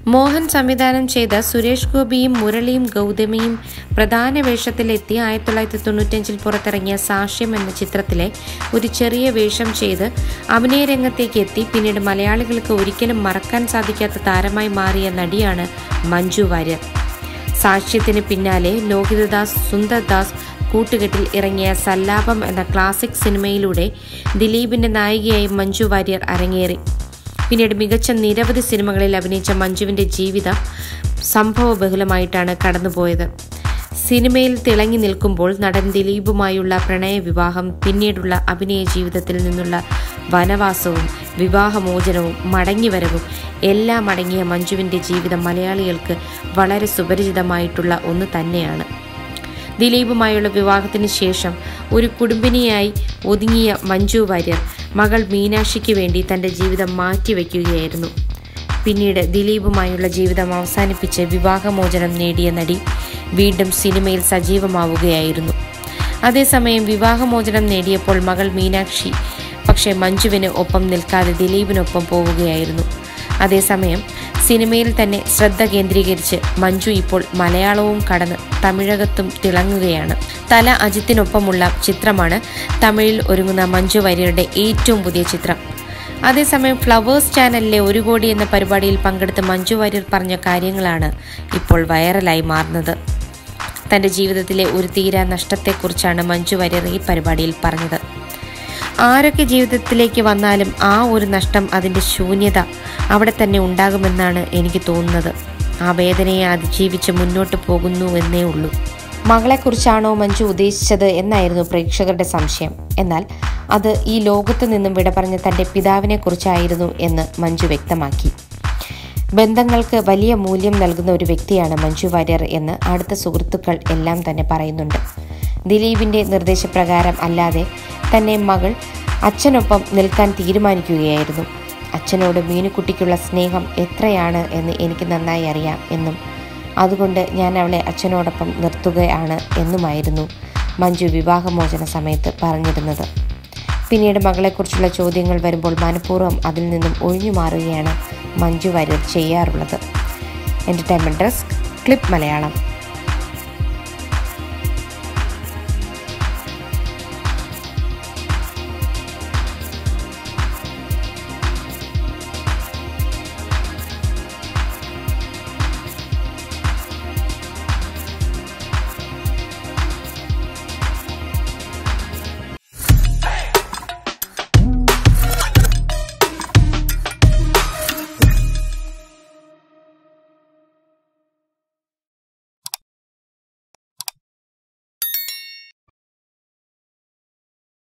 മോഹൻ സംവിധാനം ചെയ്ത സുരേഷ് ഗോപിയും മുരളിയും ഗൗതമിയും പ്രധാന വേഷത്തിലെത്തി ആയിരത്തി തൊള്ളായിരത്തി തൊണ്ണൂറ്റഞ്ചിൽ പുറത്തിറങ്ങിയ സാക്ഷ്യം എന്ന ചിത്രത്തിലെ ഒരു ചെറിയ വേഷം ചെയ്ത് അഭിനയ രംഗത്തേക്ക് എത്തി പിന്നീട് മലയാളികൾക്ക് ഒരിക്കലും മറക്കാൻ സാധിക്കാത്ത താരമായി മാറിയ നടിയാണ് മഞ്ജു വാര്യർ സാക്ഷ്യത്തിന് പിന്നാലെ ലോഹിതദാസ് സുന്ദർദാസ് കൂട്ടുകെട്ടിൽ ഇറങ്ങിയ സല്ലാപം എന്ന ക്ലാസിക് സിനിമയിലൂടെ ദിലീപിന്റെ നായികയായി മഞ്ജു വാര്യർ അരങ്ങേറി പിന്നീട് മികച്ച നിരവധി സിനിമകളിൽ അഭിനയിച്ച മഞ്ജുവിന്റെ ജീവിതം സംഭവബഹുലമായിട്ടാണ് കടന്നുപോയത് സിനിമയിൽ തിളങ്ങി നിൽക്കുമ്പോൾ നടൻ ദിലീപുമായുള്ള പ്രണയ വിവാഹം പിന്നീടുള്ള അഭിനയ ജീവിതത്തിൽ നിന്നുള്ള വനവാസവും വിവാഹമോചനവും മടങ്ങിവരവും എല്ലാം അടങ്ങിയ മഞ്ജുവിന്റെ ജീവിതം മലയാളികൾക്ക് വളരെ സുപരിചിതമായിട്ടുള്ള ഒന്ന് തന്നെയാണ് ദിലീപുമായുള്ള വിവാഹത്തിന് ശേഷം ഒരു കുടുംബിനിയായി ഒതുങ്ങിയ മഞ്ജു വാര്യർ മകൾ മീനാക്ഷിക്ക് വേണ്ടി തൻ്റെ ജീവിതം മാറ്റിവെക്കുകയായിരുന്നു പിന്നീട് ദിലീപുമായുള്ള ജീവിതം അവസാനിപ്പിച്ച് വിവാഹമോചനം നേടിയ നടി വീണ്ടും സിനിമയിൽ സജീവമാവുകയായിരുന്നു അതേസമയം വിവാഹമോചനം നേടിയപ്പോൾ മകൾ മീനാക്ഷി പക്ഷേ മഞ്ജുവിന് ഒപ്പം നിൽക്കാതെ ദിലീപിനൊപ്പം പോവുകയായിരുന്നു അതേസമയം സിനിമയിൽ തന്നെ ശ്രദ്ധ കേന്ദ്രീകരിച്ച് മഞ്ജു ഇപ്പോൾ മലയാളവും കടന്ന് തമിഴകത്തും തിളങ്ങുകയാണ് തല അജിത്തിനൊപ്പമുള്ള ചിത്രമാണ് തമിഴിൽ ഒരുങ്ങുന്ന മഞ്ജു വാര്യരുടെ ഏറ്റവും പുതിയ ചിത്രം അതേസമയം ഫ്ലവേഴ്സ് ചാനലിലെ ഒരു കോടി എന്ന പരിപാടിയിൽ പങ്കെടുത്ത് മഞ്ജു വാര്യർ പറഞ്ഞ കാര്യങ്ങളാണ് ഇപ്പോൾ വൈറലായി മാറുന്നത് തൻ്റെ ജീവിതത്തിലെ ഒരു തീരാ നഷ്ടത്തെക്കുറിച്ചാണ് മഞ്ജു വാര്യർ ഈ പരിപാടിയിൽ പറഞ്ഞത് ആരൊക്കെ ജീവിതത്തിലേക്ക് വന്നാലും ആ ഒരു നഷ്ടം അതിൻ്റെ ശൂന്യത അവിടെ തന്നെ ഉണ്ടാകുമെന്നാണ് എനിക്ക് തോന്നുന്നത് ആ വേദനയെ അതിജീവിച്ച് മുന്നോട്ട് പോകുന്നു എന്നേ ഉള്ളൂ മകളെക്കുറിച്ചാണോ മഞ്ജു ഉദ്ദേശിച്ചത് എന്നായിരുന്നു പ്രേക്ഷകരുടെ സംശയം എന്നാൽ അത് ഈ ലോകത്തു നിന്നും വിട പറഞ്ഞ തൻ്റെ പിതാവിനെ കുറിച്ചായിരുന്നു എന്ന് മഞ്ജു വ്യക്തമാക്കി ബന്ധങ്ങൾക്ക് വലിയ മൂല്യം നൽകുന്ന ഒരു വ്യക്തിയാണ് മഞ്ജു വാര്യർ എന്ന് അടുത്ത സുഹൃത്തുക്കൾ എല്ലാം തന്നെ പറയുന്നുണ്ട് ദിലീപിൻ്റെ നിർദ്ദേശപ്രകാരം അല്ലാതെ തന്നെ മകൾ അച്ഛനൊപ്പം നിൽക്കാൻ തീരുമാനിക്കുകയായിരുന്നു അച്ഛനോട് മീനുക്കുട്ടിക്കുള്ള സ്നേഹം എത്രയാണ് എന്ന് എനിക്ക് നന്നായി അറിയാം എന്നും അതുകൊണ്ട് ഞാൻ അവളെ അച്ഛനോടൊപ്പം നിർത്തുകയാണ് എന്നുമായിരുന്നു മഞ്ജു വിവാഹമോചന സമയത്ത് പറഞ്ഞിരുന്നത് പിന്നീട് മകളെക്കുറിച്ചുള്ള ചോദ്യങ്ങൾ വരുമ്പോൾ മനഃപൂർവ്വം അതിൽ നിന്നും ഒഴിഞ്ഞു മാറുകയാണ് മഞ്ജു വാര്യർ ചെയ്യാറുള്ളത് എൻ്റർടൈൻമെൻറ്റ് ഡെസ്ക് ക്ലിപ്പ് മലയാളം